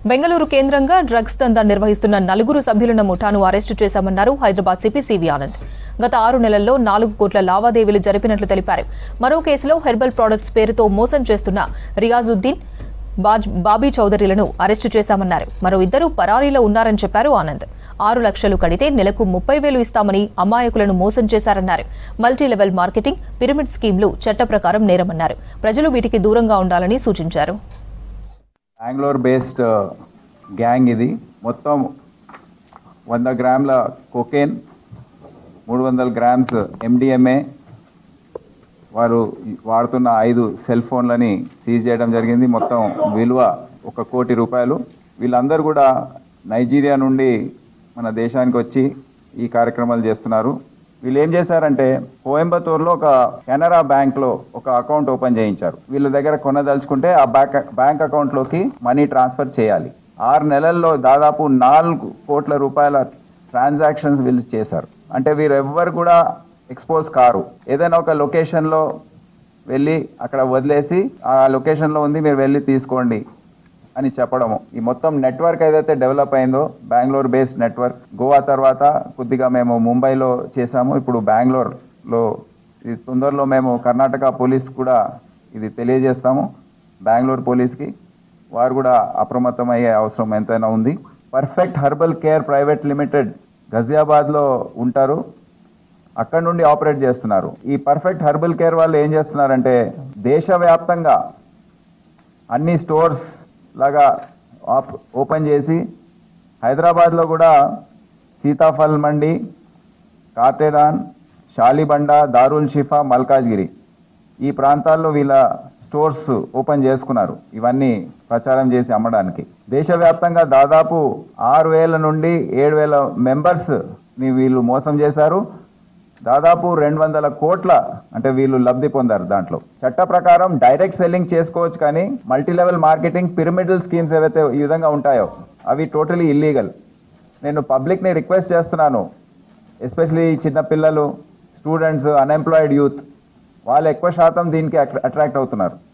బెంగళూరు కేంద్రంగా డ్రగ్స్ దందా నిర్వహిస్తున్న నలుగురు సభ్యులున్న ముఠాను అరెస్టు చేశామన్నారు హైదరాబాద్ సిపి సివి ఆనంద్ గత ఆరు నెలల్లో నాలుగు కోట్ల లావాదేవీలు జరిపినట్లు తెలిపారు మరో కేసులో హెర్బల్ ప్రొడక్ట్స్ పేరుతో మోసం చేస్తున్న రియాజుద్దీన్ బాజ్ బాబీ చౌదరిలను అరెస్టు చేశామన్నారు మరో ఇద్దరు పరారీలో ఉన్నారని చెప్పారు ఆనంద్ ఆరు లక్షలు కడితే నెలకు ముప్పై వేలు ఇస్తామని అమాయకులను మోసం చేశారన్నారు మల్టీ లెవెల్ మార్కెటింగ్ పిరమిడ్ స్కీమ్లు చట్ట ప్రకారం నేరమన్నారు ప్రజలు వీటికి దూరంగా ఉండాలని సూచించారు బెంగళూరు బేస్డ్ గ్యాంగ్ ఇది మొత్తం వంద గ్రాముల కొకేన్ మూడు వందల గ్రామ్స్ ఎండిఎంఏ వారు వాడుతున్న ఐదు సెల్ ఫోన్లని సీజ్ చేయడం జరిగింది మొత్తం విలువ ఒక కోటి రూపాయలు వీళ్ళందరూ కూడా నైజీరియా నుండి మన దేశానికి వచ్చి ఈ కార్యక్రమాలు చేస్తున్నారు వీళ్ళు ఏం చేశారంటే కోయంబత్తూరులో ఒక కెనరా బ్యాంక్లో ఒక అకౌంట్ ఓపెన్ చేయించారు వీళ్ళ దగ్గర కొనదలుచుకుంటే ఆ బ్యాంక్ బ్యాంక్ అకౌంట్లోకి మనీ ట్రాన్స్ఫర్ చేయాలి ఆరు నెలల్లో దాదాపు నాలుగు కోట్ల రూపాయల ట్రాన్సాక్షన్స్ వీళ్ళు చేశారు అంటే వీరు ఎవ్వరు కూడా ఎక్స్పోజ్ కారు ఏదైనా ఒక లొకేషన్లో వెళ్ళి అక్కడ వదిలేసి ఆ లొకేషన్లో ఉంది మీరు వెళ్ళి తీసుకోండి అని చెప్పడము ఈ మొత్తం నెట్వర్క్ ఏదైతే డెవలప్ అయిందో బెంగళూరు బేస్డ్ నెట్వర్క్ గోవా తర్వాత కొద్దిగా మేము ముంబైలో చేసాము ఇప్పుడు బెంగళూరులో ఇది తొందరలో మేము కర్ణాటక పోలీస్ కూడా ఇది తెలియజేస్తాము బెంగళూరు పోలీస్కి వారు కూడా అప్రమత్తం అయ్యే అవసరం ఎంతైనా ఉంది perfect herbal care private limited గజియాబాద్లో ఉంటారు అక్కడ నుండి ఆపరేట్ చేస్తున్నారు ఈ పర్ఫెక్ట్ హర్బల్ కేర్ వాళ్ళు ఏం చేస్తున్నారంటే దేశవ్యాప్తంగా అన్ని స్టోర్స్ లాగా ఆప్ ఓపెన్ చేసి హైదరాబాద్లో కూడా సీతాఫల్ మండి కాటేడాన్ షాలిబండ దారుల్ షిఫా మల్కాజ్గిరి ఈ ప్రాంతాల్లో వీళ్ళ స్టోర్స్ ఓపెన్ చేసుకున్నారు ఇవన్నీ ప్రచారం చేసి అమ్మడానికి దేశవ్యాప్తంగా దాదాపు ఆరు వేల నుండి ఏడు వేల మెంబర్స్ని వీళ్ళు మోసం చేశారు దాదాపు రెండు వందల కోట్ల అంటే వీళ్ళు లబ్ధి పొందారు దాంట్లో చట్ట ప్రకారం డైరెక్ట్ సెల్లింగ్ చేసుకోవచ్చు కానీ multi level marketing pyramidal schemes ఏవైతే ఈ విధంగా ఉంటాయో అవి టోటలీ ఇల్లీగల్ నేను పబ్లిక్ని రిక్వెస్ట్ చేస్తున్నాను ఎస్పెషలీ చిన్న పిల్లలు స్టూడెంట్స్ అన్ఎంప్లాయిడ్ యూత్ వాళ్ళు ఎక్కువ శాతం దీనికి అట్రాక్ట్ అవుతున్నారు